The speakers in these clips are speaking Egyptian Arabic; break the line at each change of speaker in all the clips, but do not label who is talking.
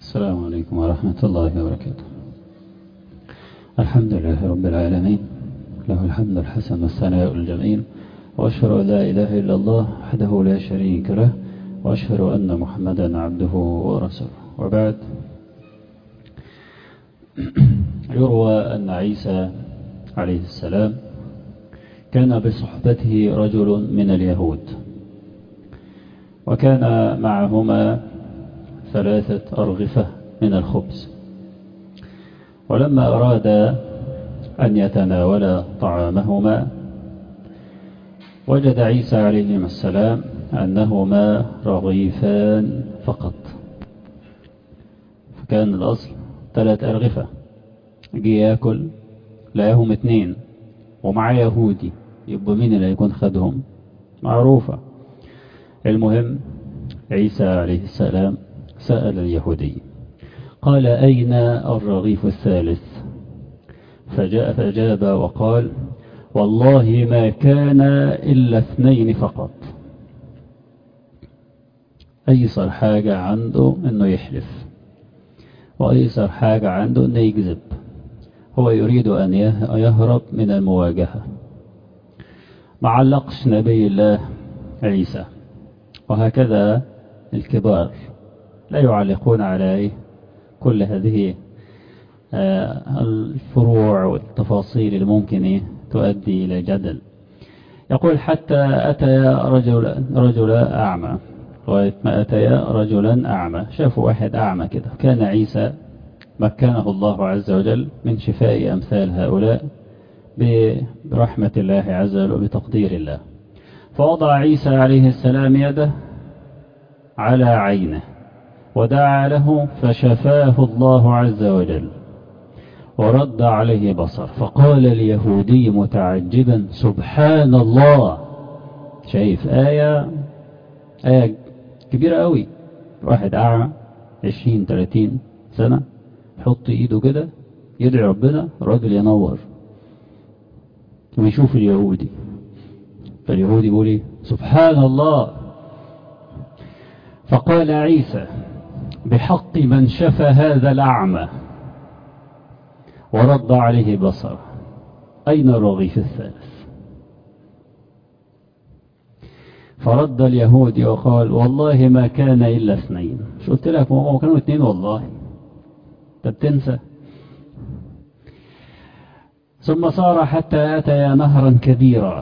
السلام عليكم ورحمة الله وبركاته الحمد لله رب العالمين له الحمد الحسن والثناء الجميل وأشهد أن لا إله إلا الله وحده لا شريك له وأشهد أن محمدا عبده ورسوله وبعد يروى أن عيسى عليه السلام كان بصحبته رجل من اليهود وكان معهما ثلاثة أرغفة من الخبز ولما أراد أن يتناول طعامهما وجد عيسى عليه السلام أنهما رغيفان فقط فكان الأصل ثلاث أرغفة جي ياكل لقاهم اتنين ومعاه يهودي يبقى مين اللي هيكون خدهم معروفة المهم عيسى عليه السلام سأل اليهودي قال أين الرغيف الثالث فجاء فجاب وقال والله ما كان إلا اثنين فقط أيسر حاجة عنده أنه يحلف وأيسر حاجة عنده أنه يكذب هو يريد أن يهرب من المواجهة ما علقش نبي الله عيسى وهكذا الكبار لا يعلقون على كل هذه الفروع والتفاصيل اللي ممكن تؤدي إلى جدل يقول حتى أتيا رجل, رجل أعمى ما أتيا رجلا أعمى شافوا واحد أعمى كده كان عيسى مكنه الله عز وجل من شفاء أمثال هؤلاء برحمة الله عز وجل وبتقدير الله فوضع عيسى عليه السلام يده على عينه ودعا له فشفاه الله عز وجل ورد عليه بصر فقال اليهودي متعجبا سبحان الله شايف آية آية كبيرة قوي واحد أعمى عشرين تلاتين سنة يحط ايده كده يدعي ربنا الراجل ينور ويشوف اليهودي فاليهودي يقول ايه سبحان الله فقال عيسى بحق من شفى هذا الأعمى ورد عليه بصر أين الرغيف الثالث فرد اليهودي وقال والله ما كان إلا اثنين شو قلت لك ما كانوا اثنين والله طب تنسى ثم صار حتى أتيا نهرا كبيرا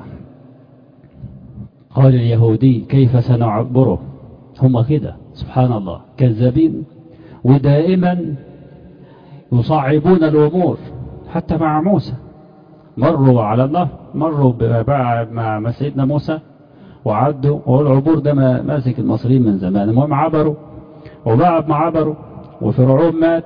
قال اليهودي كيف سنعبره هم كده سبحان الله كذابين ودائما يصعبون الأمور حتى مع موسى مروا على الله مروا مع سيدنا موسى وعدوا والعبور ده ماسك المصريين من زمان المهم عبروا وبعد ما عبروا وفرعون مات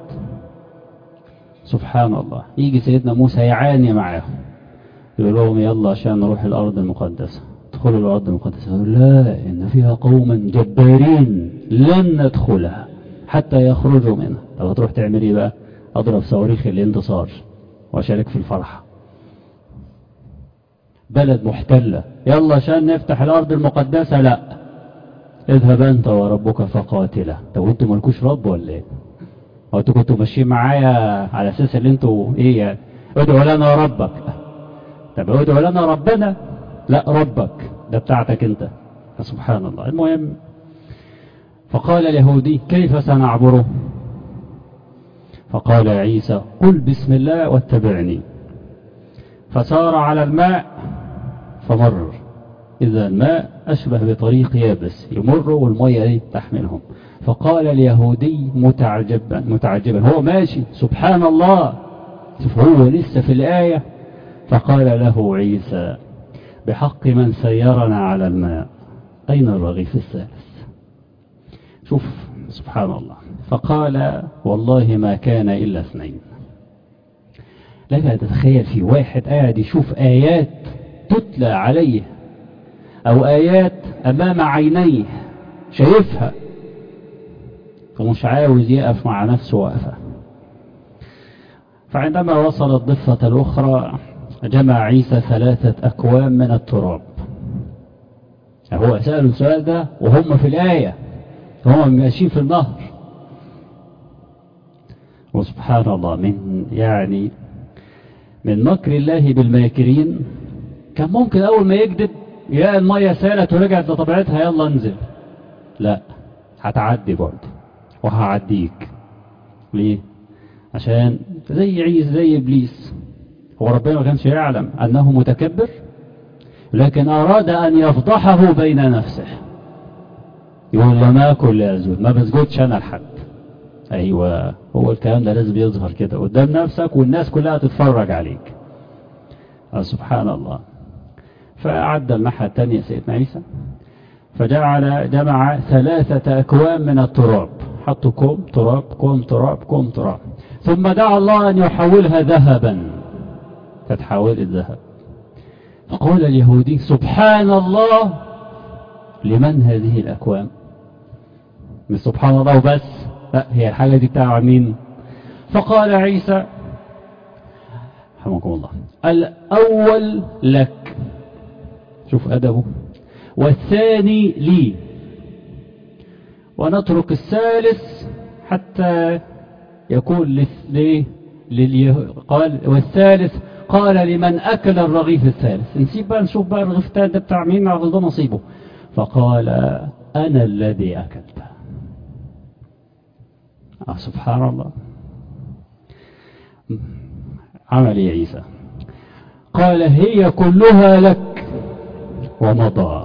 سبحان الله يجي سيدنا موسى يعاني معاهم يقول لهم يلا عشان نروح الأرض المقدسة ادخلوا الأرض المقدسة يقولوا لا إن فيها قوما جبارين لن ندخلها حتى يخرجوا منها طب هتروح تعمل ايه بقى اضرب صواريخ الانتصار واشارك في الفرحة بلد محتلة يلا عشان نفتح الأرض المقدسة لا اذهب أنت وربك فقاتلا طب وانتوا مالكوش رب ولا ايه هو انتوا كنتوا ماشيين معايا على اساس ان انتوا ايه يعني ادعوا لنا ربك طب ادعوا لنا ربنا لا ربك ده بتاعتك انت فسبحان الله المهم فقال اليهودي كيف سنعبره فقال عيسى قل بسم الله واتبعني فسار على الماء فمر إذا الماء أشبه بطريق يابس يمر والمية ايه تحملهم فقال اليهودي متعجبا متعجبا هو ماشي سبحان الله هو لسه في الآية فقال له عيسى بحق من سيرنا على الماء أين الرغيف الثالث شوف سبحان الله فقال والله ما كان إلا اثنين لك تتخيل في واحد قاعد يشوف آيات تتلى عليه أو آيات أمام عينيه شايفها ومش عاوز يقف مع نفسه وقفة فعندما وصل الضفة الأخرى جمع عيسى ثلاثة أكوام من التراب هو سألوا السؤال ده وهم في الآية هم ماشيين في النهر وسبحان الله من يعني من مكر الله بالماكرين كان ممكن أول ما يكذب يا المية سالت ورجعت لطبيعتها يلا انزل لا هتعدي برضه وهعديك ليه عشان زي عيسى زي إبليس هو ربنا ما كانش يعلم أنه متكبر لكن أراد أن يفضحه بين نفسه يقول له ما كل أزود ما بسجدش أنا لحد أيوة هو الكلام ده لازم يظهر كده قدام نفسك والناس كلها تتفرج عليك آه سبحان الله فعد الناحية الثانية سيدنا عيسى فجعل جمع ثلاثة أكوام من التراب حطوا كوم تراب كوم تراب كوم تراب ثم دعا الله أن يحولها ذهبا فتحول الذهب فقال اليهودي سبحان الله لمن هذه الأكوام مش سبحان الله وبس لا هي الحاجة دي بتاع مين فقال عيسى رحمكم الله الأول لك شوف أدبه والثاني لي ونترك الثالث حتى يكون ليه لليه قال والثالث قال لمن أكل الرغيف الثالث نسيب بقى نشوف بقى الرغيف الثالث ده بتاع مين نعرف ده نصيبه فقال أنا الذي أكلته آه سبحان الله عمل يا عيسى قال هي كلها لك ومضى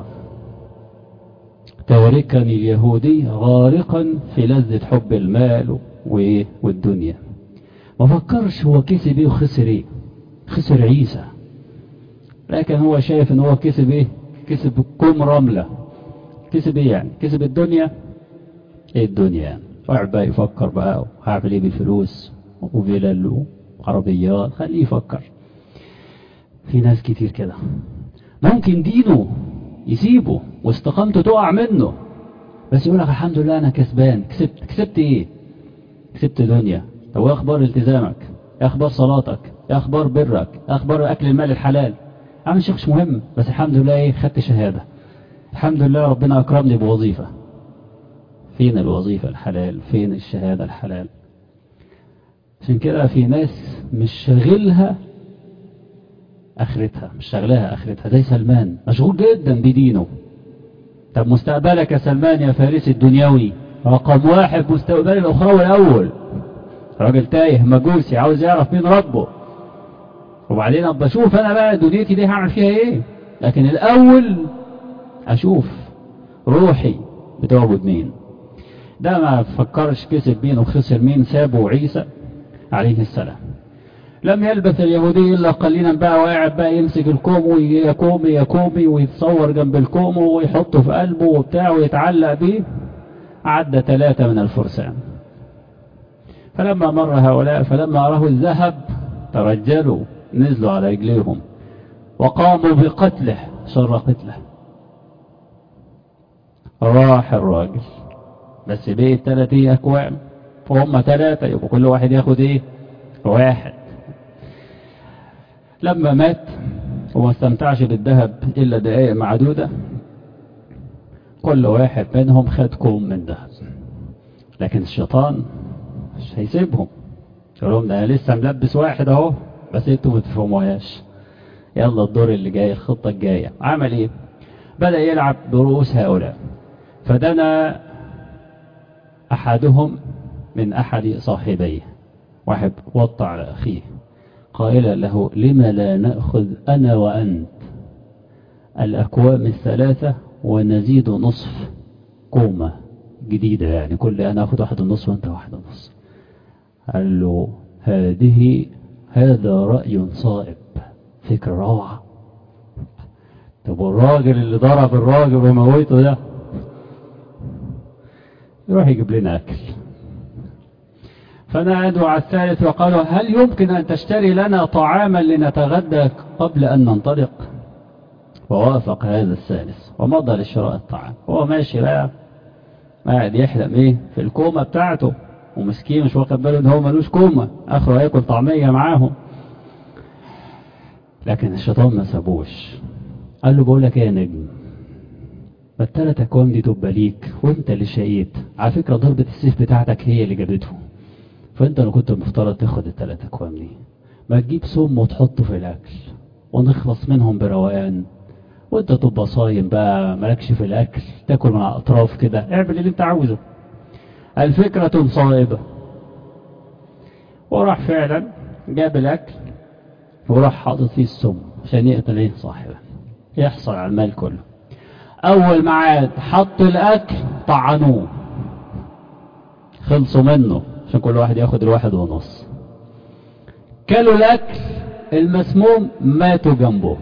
تاركني اليهودي غارقا في لذة حب المال والدنيا ما فكرش هو كسب ايه وخسر ايه خسر عيسى لكن هو شايف ان هو كسب ايه كسب كوم رملة كسب ايه يعني كسب الدنيا ايه الدنيا يعني وقعد بقى يفكر بقى هعمل ايه بالفلوس وفلل وعربيات خليه يفكر في ناس كتير كده ممكن دينه يسيبه واستقامته تقع منه بس يقول لك الحمد لله انا كسبان كسبت كسبت ايه كسبت دنيا طب وايه اخبار التزامك ايه اخبار صلاتك ايه اخبار برك ايه اخبار اكل المال الحلال عامل شيخ مهم بس الحمد لله ايه خدت شهادة الحمد لله ربنا اكرمني بوظيفة فين الوظيفة الحلال فين الشهادة الحلال عشان كده في ناس مش شاغلها اخرتها مش شغلها اخرتها زي سلمان مشغول جدا بدينه طب مستقبلك يا سلمان يا فارس الدنيوي رقم واحد مستقبل الاخروي الاول راجل تايه مجوسي عاوز يعرف مين ربه وبعدين ابقى اشوف انا بقى دنيتي دي هعمل فيها ايه لكن الاول اشوف روحي بتعبد مين ده ما فكرش كسب مين وخسر مين سابه عيسى عليه السلام لم يلبث اليهودي إلا قليلا بقى وقاعد بقى يمسك الكوم ويكومي يكومي ويتصور جنب الكوم ويحطه في قلبه وبتاع ويتعلق بيه عدى ثلاثة من الفرسان فلما مر هؤلاء فلما أراه الذهب ترجلوا نزلوا على رجليهم وقاموا بقتله شر قتله راح الراجل بس بيه ثلاثة أكوام فهم ثلاثة يبقى كل واحد ياخد ايه واحد لما مات وما استمتعش بالذهب إلا دقائق معدودة كل واحد منهم خد كوم من ذهب لكن الشيطان مش هيسيبهم يقول لهم ده انا لسه ملبس واحد اهو بس انتوا ما تفهموهاش يلا الدور اللي جاي الخطة الجاية عمل ايه بدأ يلعب برؤوس هؤلاء فدنا احدهم من احد صاحبيه واحد وطى على اخيه قائلا له لم لا نأخذ انا وانت الاكوام الثلاثة ونزيد نصف قومة جديدة يعني كل انا اخذ واحد النص وانت واحد النص قال له هذه هذا رأي صائب فكرة روعة طب والراجل اللي ضرب الراجل ومويته ده يروح يجيب لنا أكل فنادوا على الثالث وقالوا هل يمكن أن تشتري لنا طعاما لنتغدى قبل أن ننطلق ووافق هذا الثالث ومضى لشراء الطعام هو ماشي بقى قاعد يحلم ايه في الكومة بتاعته ومسكين مش واخد باله ان هو ملوش كومة اخره هياكل طعمية معاهم لكن الشيطان ما سابوش قال له بقول لك ايه يا نجم ما التلات اكوام دي تبقى ليك وانت اللي شقيت على فكرة ضربة السيف بتاعتك هي اللي جابته فانت لو كنت مفترض تاخد الثلاث اكوام دي ما تجيب سم وتحطه في الاكل ونخلص منهم بروقان وانت تبقى صايم بقى مالكش في الاكل تاكل من الاطراف كده اعمل اللي انت عاوزه الفكرة صائبة وراح فعلا جاب الاكل وراح حاطط فيه السم عشان يقتل ايه صاحبه يحصل على المال كله اول ما عاد حط الاكل طعنوه خلصوا منه عشان كل واحد ياخد الواحد ونص كلوا الاكل المسموم ماتوا جنبه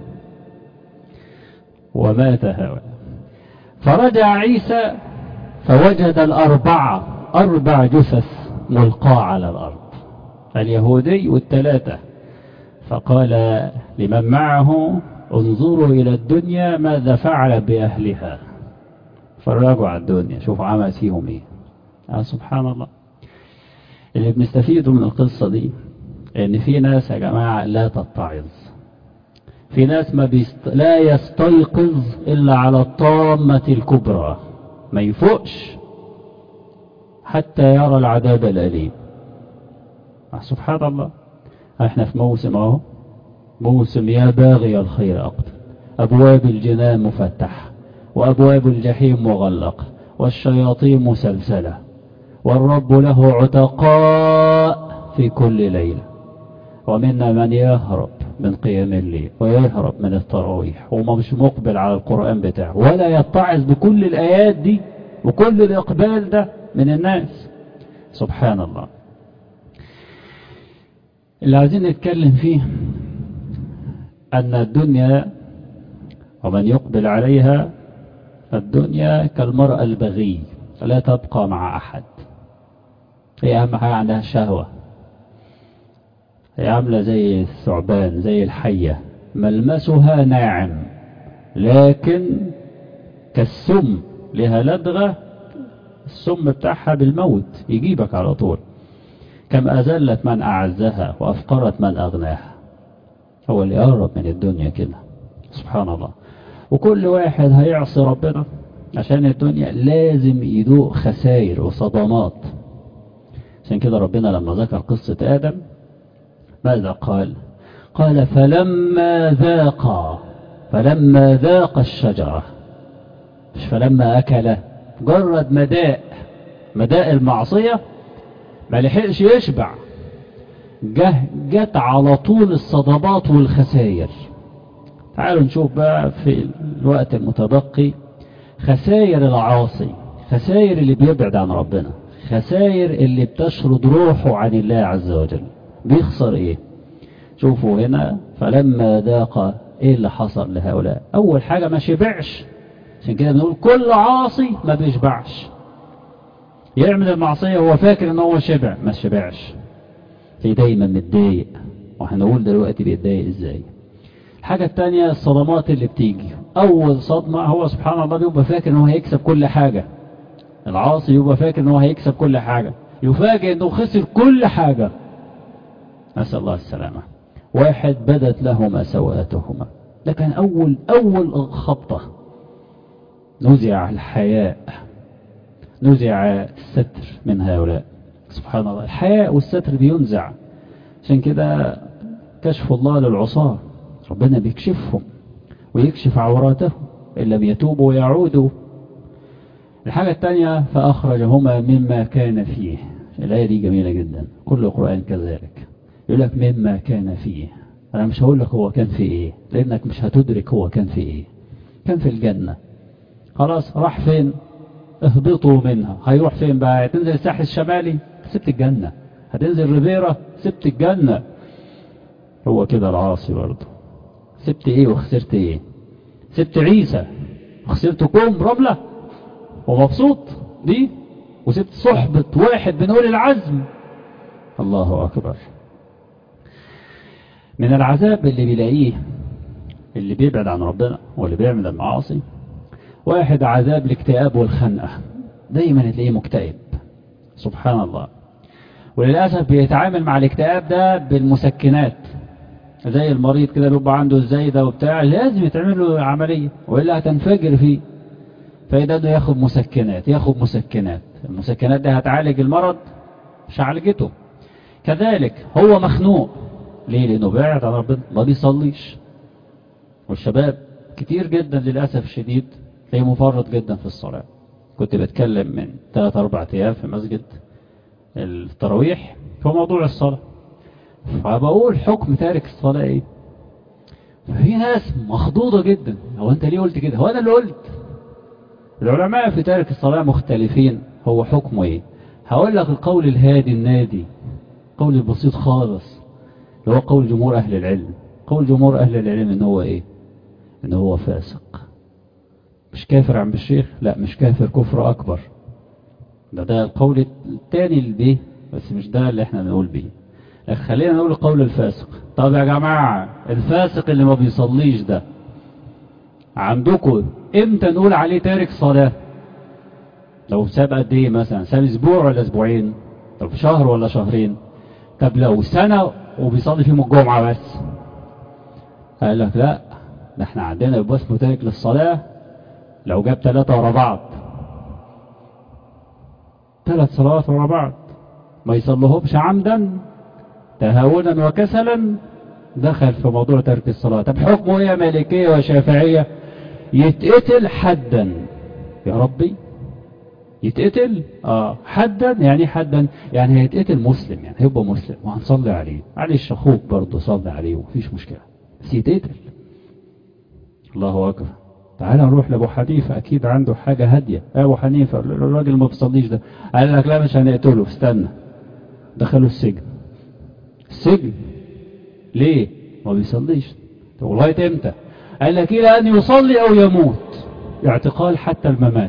ومات هؤلاء فرجع عيسى فوجد الأربعة أربع جثث ملقاة على الأرض اليهودي والثلاثة فقال لمن معه انظروا إلى الدنيا ماذا فعل بأهلها فرجعوا على الدنيا شوفوا عمل فيهم إيه آه سبحان الله اللي بنستفيده من القصة دي ان في ناس يا جماعة لا تتعظ في ناس ما بيست... لا يستيقظ إلا على الطامة الكبرى ما يفوقش حتى يرى العذاب الأليم سبحان الله احنا في موسم اهو موسم يا باغي الخير أقبل أبواب الجنان مفتحة وأبواب الجحيم مغلقة والشياطين مسلسلة والرب له عتقاء في كل ليلة ومنا من يهرب من قيام الليل ويهرب من التراويح وما مش مقبل على القرآن بتاعه ولا يتعظ بكل الآيات دي وكل الإقبال ده من الناس سبحان الله اللي عايزين نتكلم فيه أن الدنيا ومن يقبل عليها الدنيا كالمرأة البغي لا تبقى مع أحد هي أهم حاجة عندها الشهوة هي عاملة زي الثعبان زي الحية ملمسها ناعم لكن كالسم لها لدغة السم بتاعها بالموت يجيبك على طول كم أذلت من أعزها وأفقرت من أغناها هو اللي قرب من الدنيا كده سبحان الله وكل واحد هيعصي ربنا عشان الدنيا لازم يدوق خسائر وصدمات عشان كده ربنا لما ذكر قصة آدم ماذا قال قال فلما ذاق فلما ذاق الشجرة مش فلما أكل جرد مداء مداء المعصية ما لحقش يشبع جه جت على طول الصدمات والخسائر تعالوا نشوف بقى في الوقت المتبقي خسائر العاصي خسائر اللي بيبعد عن ربنا خسائر اللي بتشرد روحه عن الله عز وجل بيخسر ايه شوفوا هنا فلما ذاق ايه اللي حصل لهؤلاء اول حاجة ما شبعش عشان كده بنقول كل عاصي ما بيشبعش يعمل المعصية وهو فاكر ان هو شبع ما شبعش في دايما متضايق وهنقول دلوقتي بيتضايق ازاي الحاجة التانية الصدمات اللي بتيجي اول صدمة هو سبحان الله بيبقى فاكر ان هو هيكسب كل حاجة العاصي يبقى فاكر ان هو هيكسب كل حاجة يفاجئ انه خسر كل حاجة نسأل الله السلامة واحد بدت لهما سوءاتهما ده كان أول أول خبطة نزع الحياء نزع الستر من هؤلاء سبحان الله الحياء والستر بينزع عشان كده كشف الله للعصاة ربنا بيكشفهم ويكشف عوراتهم إن لم يتوبوا ويعودوا الحاجة الثانية فأخرجهما مما كان فيه الآية دي جميلة جدا كل القرآن كذلك يقول لك مما كان فيه أنا مش هقول لك هو كان في إيه لأنك مش هتدرك هو كان في إيه كان في الجنة خلاص راح فين اهبطوا منها هيروح فين بقى هتنزل الساحل الشمالي سبت الجنة هتنزل ريفيرا سبت الجنة هو كده العاصي برضه سبت ايه وخسرت ايه سبت عيسى وخسرت كوم رملة ومبسوط دي وسبت صحبة واحد من أولي العزم الله أكبر من العذاب اللي بيلاقيه اللي بيبعد عن ربنا واللي بيعمل المعاصي واحد عذاب الاكتئاب والخنقة دايما تلاقيه مكتئب سبحان الله وللأسف بيتعامل مع الاكتئاب ده بالمسكنات زي المريض كده بيبقى عنده الزايدة وبتاع لازم يتعمل له عملية وإلا هتنفجر فيه فإذا انه ياخد مسكنات ياخد مسكنات المسكنات دي هتعالج المرض مش عالجته كذلك هو مخنوق ليه لانه بعد عن ربنا ما بيصليش والشباب كتير جدا للأسف الشديد تلاقيه مفرط جدا في الصلاة كنت بتكلم من 3 4 ايام في مسجد التراويح في موضوع الصلاة فبقول حكم تارك الصلاة ايه ففي ناس مخضوضة جدا هو انت ليه قلت كده هو انا اللي قلت العلماء في تارك الصلاة مختلفين هو حكمه ايه هقول لك القول الهادي النادي قول البسيط خالص اللي هو قول جمهور اهل العلم قول جمهور اهل العلم ان هو ايه ان هو فاسق مش كافر عم بالشيخ لا مش كافر كفر اكبر ده ده القول الثاني اللي بيه بس مش ده اللي احنا بنقول بيه لكن خلينا نقول قول الفاسق طب يا جماعة الفاسق اللي ما بيصليش ده عندكم امتى نقول عليه تارك صلاة لو ساب قد ايه مثلا ساب اسبوع ولا اسبوعين طب شهر ولا شهرين طب لو سنة وبيصلي فيهم الجمعة بس قال لك لا ده احنا عندنا يبقى اسمه تارك للصلاة لو جاب ثلاثة ورا بعض ثلاث صلوات ورا بعض ما يصلهمش عمدا تهاونا وكسلا دخل في موضوع ترك الصلاة طب حكمه ايه مالكية وشافعية يتقتل حدا يا ربي يتقتل اه حدا يعني حدا يعني هيتقتل مسلم يعني هيبقى مسلم وهنصلي عليه معلش اخوك برضه صلي عليه ومفيش مشكلة بس يتقتل الله اكبر تعال نروح لابو حنيفة اكيد عنده حاجة هادية ابو حنيفة الراجل ما بيصليش ده قال لك لا مش هنقتله استنى دخلوا السجن السجن ليه ما بيصليش طب لغايه امتى قال لك الى ان يصلي او يموت اعتقال حتى الممات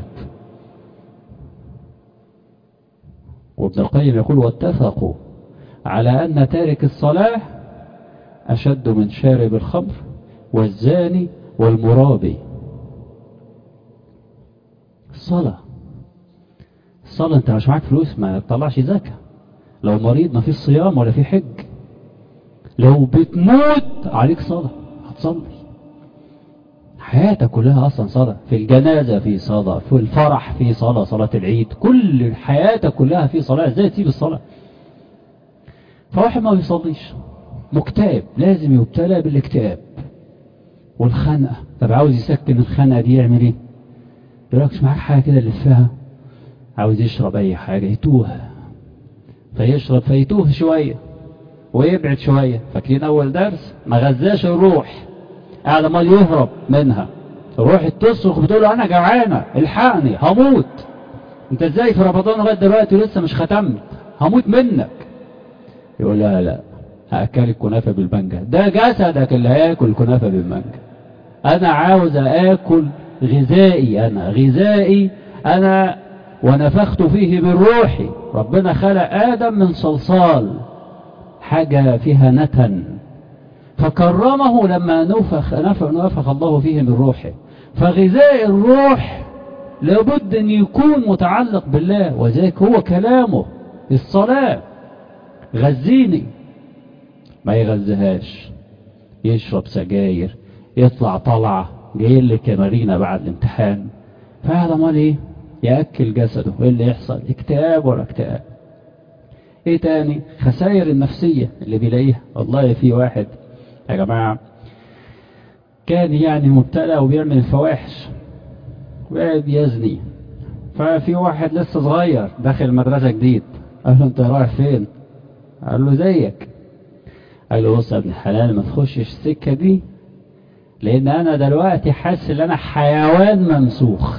وابن القيم يقول واتفقوا على ان تارك الصلاه اشد من شارب الخمر والزاني والمرابي الصلاه الصلاه انت مش معاك فلوس ما تطلعش زكاه لو مريض ما فيش صيام ولا في حج لو بتموت عليك صلاة هتصلي حياتك كلها أصلا صلاة في الجنازة في صلاة في الفرح في صلاة صلاة العيد كل حياتك كلها في صلاة ازاي تسيب الصلاة فواحد ما بيصليش مكتئب لازم يبتلى بالاكتئاب والخنقة طب عاوز يسكن الخنقة دي يعمل ايه يقول لك مش معاك حاجة كده لفها عاوز يشرب اي حاجة يتوه فيشرب فيتوه شوية ويبعد شوية فاكرين أول درس ما غزاش الروح قاعد مال يهرب منها الروح تصرخ بتقول له أنا جوعانة الحقني هموت أنت إزاي في رمضان لغاية دلوقتي لسه مش ختمت هموت منك يقول لا لا هأكلك كنافة بالمانجا ده جسدك اللي هياكل كنافة بالمانجا أنا عاوز آكل غذائي أنا غذائي أنا ونفخت فيه من روحي ربنا خلق آدم من صلصال حاجة فيها نتن فكرمه لما نفخ, نفخ, نفخ الله فيه من روحه فغذاء الروح لابد أن يكون متعلق بالله وذلك هو كلامه الصلاة غزيني ما يغزهاش يشرب سجاير يطلع طلعة جاي لك يا مارينا بعد الامتحان فهذا مال ايه يأكل جسده ايه اللي يحصل اكتئاب ولا اكتئاب ايه تاني خسائر النفسية اللي بيلاقيها والله في واحد يا جماعة كان يعني مبتلى وبيعمل الفواحش وقاعد يزني ففي واحد لسه صغير داخل مدرسة جديد قال له انت رايح فين قال له زيك قال له بص يا ابن الحلال ما تخشش السكة دي لان انا دلوقتي حاسس ان انا حيوان ممسوخ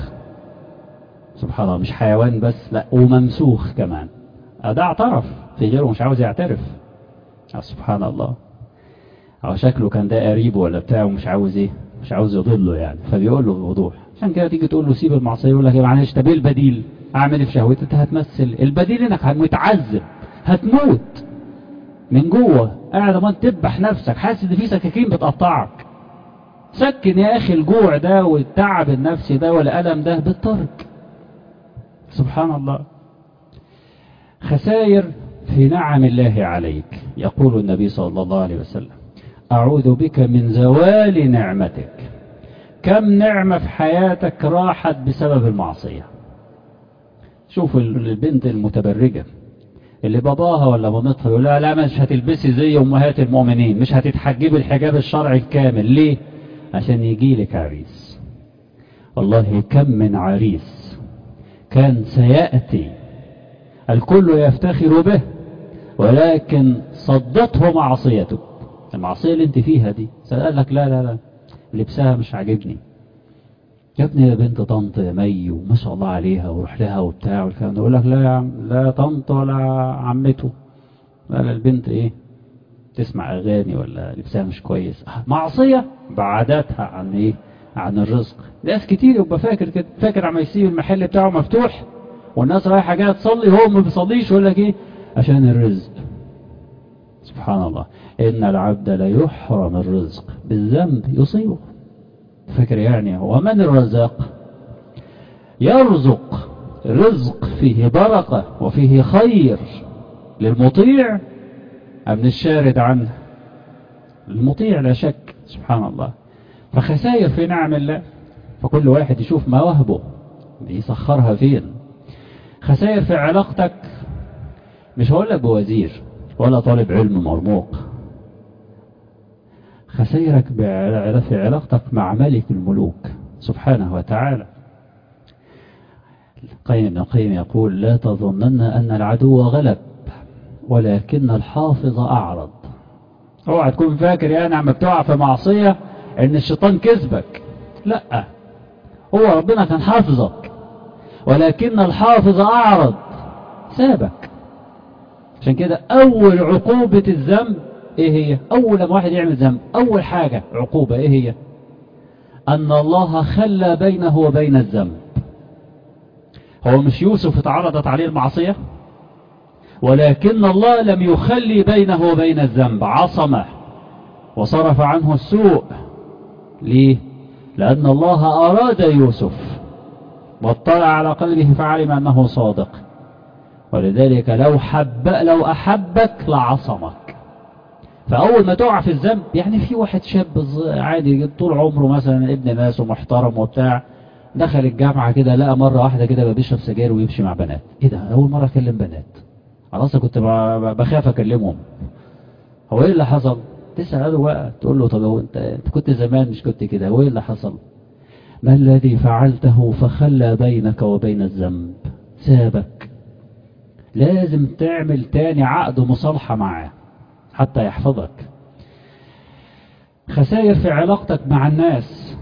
سبحان الله مش حيوان بس لا وممسوخ كمان ده اعترف في غيره مش عاوز يعترف سبحان الله او شكله كان ده قريبه ولا بتاعه ومش عاوز ايه مش عاوز يضله يعني فبيقول له بوضوح عشان كده تيجي تقول له سيب المعصيه يقول لك ايه معلش طب ايه البديل اعمل ايه في شهوتي انت هتمثل البديل انك هتمتعذب هتموت من جوه قاعد ما تذبح نفسك حاسس ان في سكاكين بتقطعك سكن يا اخي الجوع ده والتعب النفسي ده والالم ده بالترك سبحان الله خسائر في نعم الله عليك يقول النبي صلى الله عليه وسلم أعوذ بك من زوال نعمتك كم نعمة في حياتك راحت بسبب المعصية شوف البنت المتبرجة اللي باباها ولا مامتها يقول لها لا مش هتلبسي زي امهات المؤمنين مش هتتحجبي الحجاب الشرعي الكامل ليه عشان يجي لك عريس والله كم من عريس كان سيأتي الكل يفتخر به ولكن صدته معصيته المعصية اللي انت فيها دي قال لك لا لا لا لبسها مش عاجبني يا ابني يا بنت طنط يا مي وما شاء الله عليها وروح لها وبتاع والكلام ده يقول لك لا يا عم لا طنط ولا عمته لا لا البنت ايه تسمع اغاني ولا لبسها مش كويس معصية بعدتها عن ايه عن الرزق ناس كتير يبقى فاكر كده فاكر عم يسيب المحل بتاعه مفتوح والناس رايحه جايه تصلي هو ما بيصليش يقول لك ايه عشان الرزق سبحان الله ان العبد لا يحرم الرزق بالذنب يصيبه فكر يعني ومن الرزاق يرزق رزق فيه بركة وفيه خير للمطيع أم للشارد عنه المطيع لا شك سبحان الله فخسائر في نعم الله فكل واحد يشوف مواهبه بيسخرها فين خسائر في علاقتك مش هقول لك بوزير ولا طالب علم مرموق خسيرك في علاقتك مع ملك الملوك سبحانه وتعالى قيم ابن القيم يقول لا تظنن أن العدو غلب ولكن الحافظ أعرض اوعى تكون فاكر يا نعم بتقع في معصية ان الشيطان كذبك لا هو ربنا كان حافظك ولكن الحافظ أعرض سابك عشان كده أول عقوبة الذنب ايه هي اول ما واحد يعمل ذنب اول حاجة عقوبة ايه هي ان الله خلى بينه وبين الذنب هو مش يوسف اتعرضت عليه المعصية ولكن الله لم يخلي بينه وبين الذنب عصمه وصرف عنه السوء ليه لأن الله أراد يوسف واطلع على قلبه فعلم أنه صادق ولذلك لو حب لو أحبك لعصمك فأول ما تقع في الذنب يعني في واحد شاب عادي طول عمره مثلا ابن ناس ومحترم وبتاع دخل الجامعة كده لقى مرة واحدة كده بيشرب سجاير ويمشي مع بنات ايه ده أول مرة أكلم بنات خلاص كنت بخاف أكلمهم هو ايه اللي حصل تسأله بقى تقول له طب هو انت, انت كنت زمان مش كنت كده هو ايه اللي حصل ما الذي فعلته فخلى بينك وبين الذنب سابك لازم تعمل تاني عقد مصالحة معاه حتى يحفظك خسائر في علاقتك مع الناس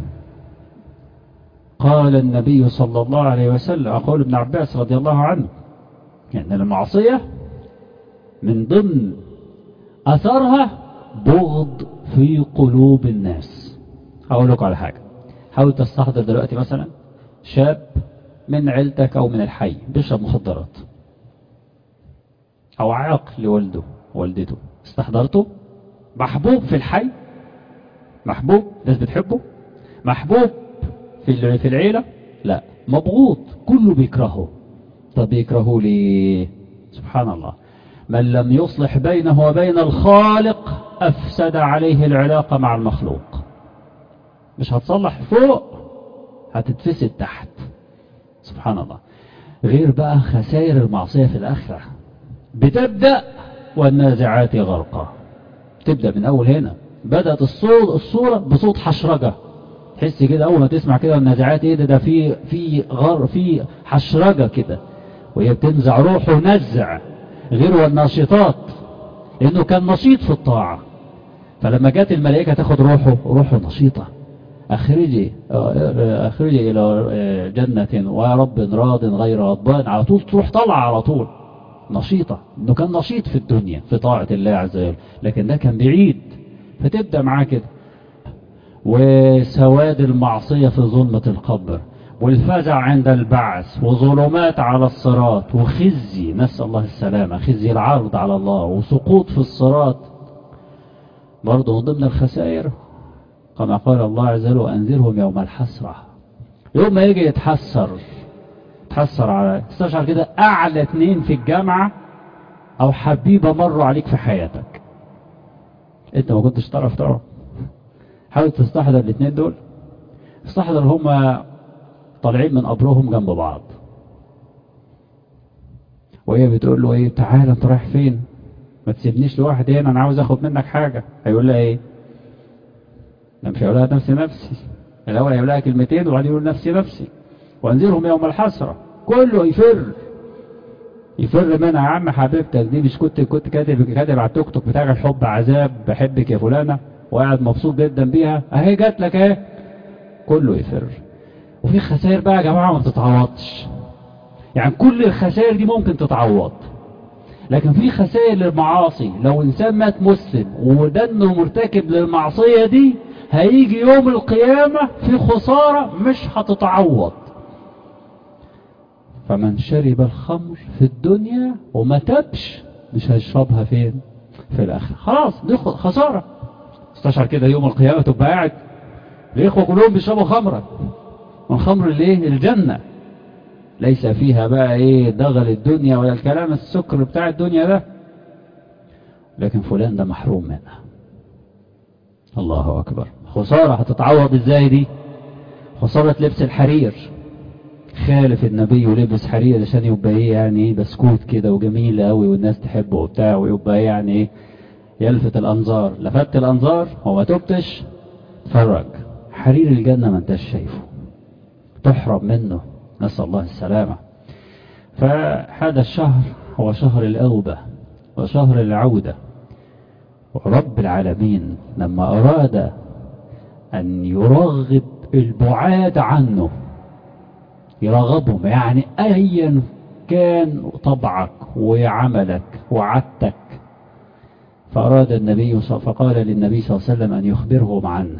قال النبي صلى الله عليه وسلم أقول ابن عباس رضي الله عنه يعني المعصية من ضمن أثرها بغض في قلوب الناس هقول لكم على حاجة حاول تستحضر دلوقتي مثلا شاب من عيلتك أو من الحي بيشرب مخدرات أو عاق لوالده والدته استحضرته محبوب في الحي محبوب ناس بتحبه محبوب في في العيلة لا مبغوط كله بيكرهه طب بيكرهه ليه سبحان الله من لم يصلح بينه وبين الخالق أفسد عليه العلاقة مع المخلوق مش هتصلح فوق هتتفسد تحت سبحان الله غير بقى خسائر المعصية في الآخرة بتبدأ والنازعات غرقا تبدأ من أول هنا بدأت الصوت الصورة بصوت حشرجة تحس كده أول ما تسمع كده النازعات إيه ده ده في في غر في حشرجة كده وهي بتنزع روحه نزع غير والناشطات لأنه كان نشيط في الطاعة فلما جت الملائكة تاخد روحه روحه نشيطة أخرجي أخرجي إلى جنة ويا رب راض غير غضبان على طول تروح طلع على طول نشيطة انه كان نشيط في الدنيا في طاعة الله عز وجل لكن ده كان بعيد فتبدأ معاه كده وسواد المعصية في ظلمة القبر والفزع عند البعث وظلمات على الصراط وخزي نسأل الله السلامة خزي العرض على الله وسقوط في الصراط برضه من ضمن الخسائر كما قال الله عز وجل وأنذرهم يوم الحسرة يوم ما يجي يتحسر تحسر على استشعر كده أعلى اتنين في الجامعة أو حبيبة مروا عليك في حياتك أنت ما كنتش تعرف تعرف حاول تستحضر الاثنين دول استحضر هما طالعين من قبرهم جنب بعض وهي بتقول له ايه تعالى انت رايح فين ما تسيبنيش لوحدي هنا انا عاوز اخد منك حاجة هيقول لها ايه لا مش هيقول لها نفسي نفسي الاول هيقول لها كلمتين وبعدين يقول نفسي نفسي وانزلهم يوم الحسرة كله يفر يفر منها يا عم حبيبتك دي مش كنت كنت كاتب كاتب على التوك توك بتاع الحب عذاب بحبك يا فلانة وقاعد مبسوط جدا بيها اهي جات لك اهي كله يفر وفي خسائر بقى يا جماعة ما بتتعوضش يعني كل الخسائر دي ممكن تتعوض لكن في خسائر للمعاصي لو انسان مات مسلم ودنه مرتكب للمعصية دي هيجي يوم القيامة في خسارة مش هتتعوض فمن شرب الخمر في الدنيا وما تبش مش هيشربها فين في الاخر خلاص دي خسارة استشعر كده يوم القيامة تبقى قاعد الاخوة كلهم بيشربوا خمرة والخمر الايه الجنة ليس فيها بقى ايه دغل الدنيا ولا الكلام السكر بتاع الدنيا ده لكن فلان ده محروم منها الله اكبر خسارة هتتعوض ازاي دي خسارة لبس الحرير خالف النبي ولبس حرير عشان يبقى ايه يعني ايه بسكوت كده وجميل قوي والناس تحبه وبتاع ويبقى ايه يعني ايه يلفت الانظار لفت الانظار وما تبتش اتفرج حرير الجنة ما انتش شايفه تحرم منه نسأل الله السلامة فهذا الشهر هو شهر الأوبة وشهر العودة ورب العالمين لما أراد أن يرغب البعاد عنه يرغبهم يعني أيا كان طبعك وعملك وعدتك فأراد النبي فقال للنبي صلى الله عليه وسلم أن يخبرهم عنه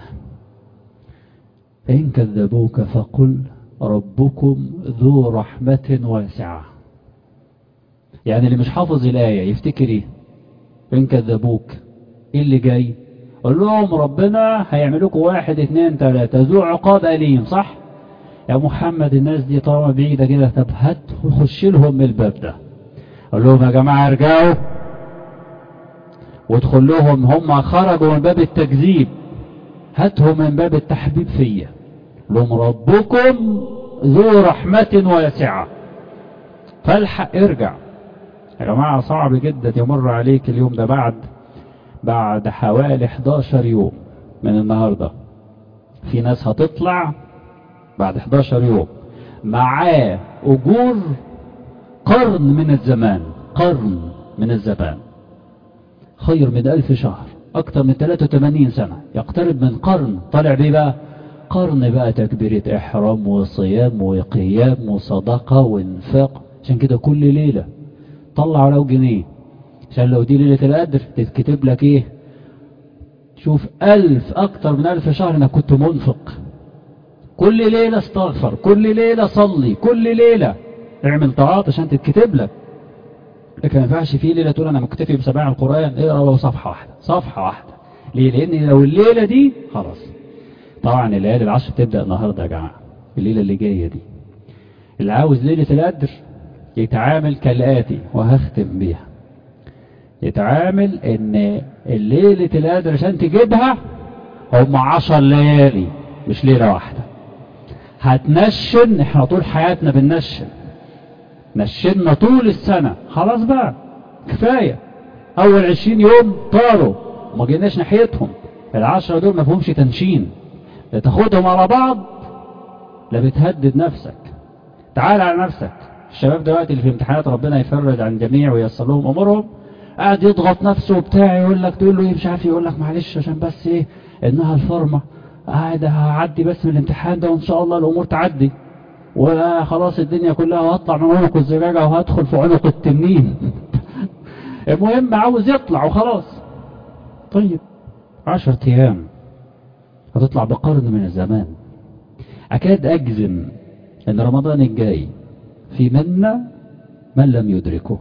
إن كذبوك فقل ربكم ذو رحمة واسعة يعني اللي مش حافظ الآية يفتكر ايه إن كذبوك ايه اللي جاي قول لهم ربنا هيعملوكم واحد اتنين تلاتة ذو عقاب أليم صح يا محمد الناس دي طالما بعيدة كده طب هات خش لهم من الباب ده قول لهم يا جماعة ارجعوا وادخل لهم هم خرجوا من باب التكذيب هاتهم من باب التحبيب فيا لهم ربكم ذو رحمة واسعة فالحق ارجع يا جماعة صعب جدا يمر عليك اليوم ده بعد بعد حوالي 11 يوم من النهاردة في ناس هتطلع بعد 11 يوم معاه أجور قرن من الزمان قرن من الزمان خير من ألف شهر أكثر من 83 سنة يقترب من قرن طالع بيه بقى قرن بقى تكبيرة إحرام وصيام وقيام وصدقة وانفاق عشان كده كل ليلة طلع ولو جنيه عشان لو دي ليلة القدر تتكتب لك ايه شوف ألف أكتر من ألف شهر أنا كنت منفق كل ليلة استغفر كل ليلة صلي كل ليلة اعمل طاعات عشان تتكتب لك لكن ما ينفعش في ليلة تقول أنا مكتفي بسماع القرآن اقرا ولو صفحة واحدة صفحة واحدة ليه لأن لو الليلة دي خلاص طبعا الليالي العشر تبدأ النهاردة يا جماعة الليلة اللي جاية دي اللي عاوز ليلة القدر يتعامل كالآتي وهختم بيها يتعامل ان الليلة القدر عشان تجيبها هم عشر ليالي مش ليلة واحدة هتنشن احنا طول حياتنا بننشن نشنا طول السنة خلاص بقى كفاية اول عشرين يوم طاروا ما جيناش ناحيتهم العشرة دول ما فيهمش تنشين لا تاخدهم على بعض لا بتهدد نفسك تعال على نفسك الشباب دلوقتي اللي في امتحانات ربنا يفرج عن جميع وييسر لهم امورهم قاعد يضغط نفسه وبتاع يقول لك تقول له ايه مش عارف يقول لك معلش عشان بس ايه انها الفورمه قاعد هعدي بس من الامتحان ده وان شاء الله الامور تعدي وخلاص الدنيا كلها وهطلع من عنق الزجاجه وهدخل في عنق التنين المهم عاوز يطلع وخلاص طيب عشر ايام هتطلع بقرن من الزمان اكاد اجزم ان رمضان الجاي في منا من لم يدركه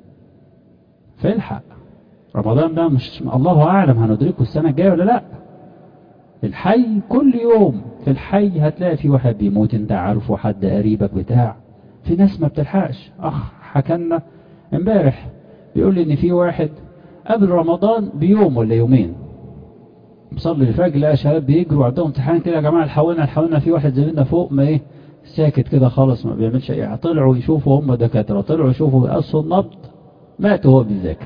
فالحق رمضان ده مش الله أعلم هندركه السنة الجاية ولا لا الحي كل يوم في الحي هتلاقي في واحد بيموت انت عارفه حد قريبك بتاع في ناس ما بتلحقش اخ حكلنا امبارح بيقول لي ان في واحد قبل رمضان بيوم ولا يومين مصلي الفجر لقى شباب بيجروا عندهم امتحان كده يا جماعه الحقونا الحقونا في واحد زميلنا فوق ما ايه ساكت كده خالص ما بيعملش اي طلعوا يشوفوا هم دكاترة طلعوا يشوفوا يقصوا النبض مات وهو بيذاكر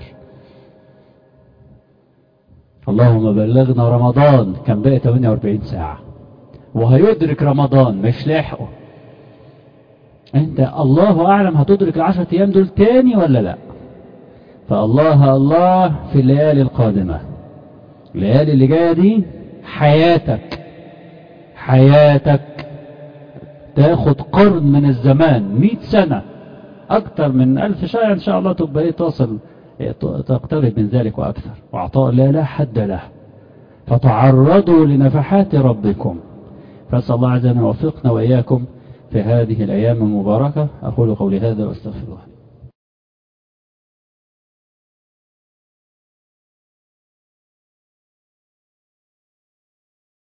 اللهم بلغنا رمضان كان بقى 48 ساعة وهيدرك رمضان مش لاحقه انت الله اعلم هتدرك العشرة ايام دول تاني ولا لا فالله الله في الليالي القادمة الليالي اللي جاية دي حياتك حياتك تاخد قرن من الزمان مئة سنة اكتر من الف شهر ان شاء الله تبقى ايه تصل تقترب من ذلك واكثر وعطاء الله لا حد له فتعرضوا لنفحات ربكم فاسال الله عز وجل يوفقنا واياكم في هذه الايام المباركة اقول قولي هذا واستغفر الله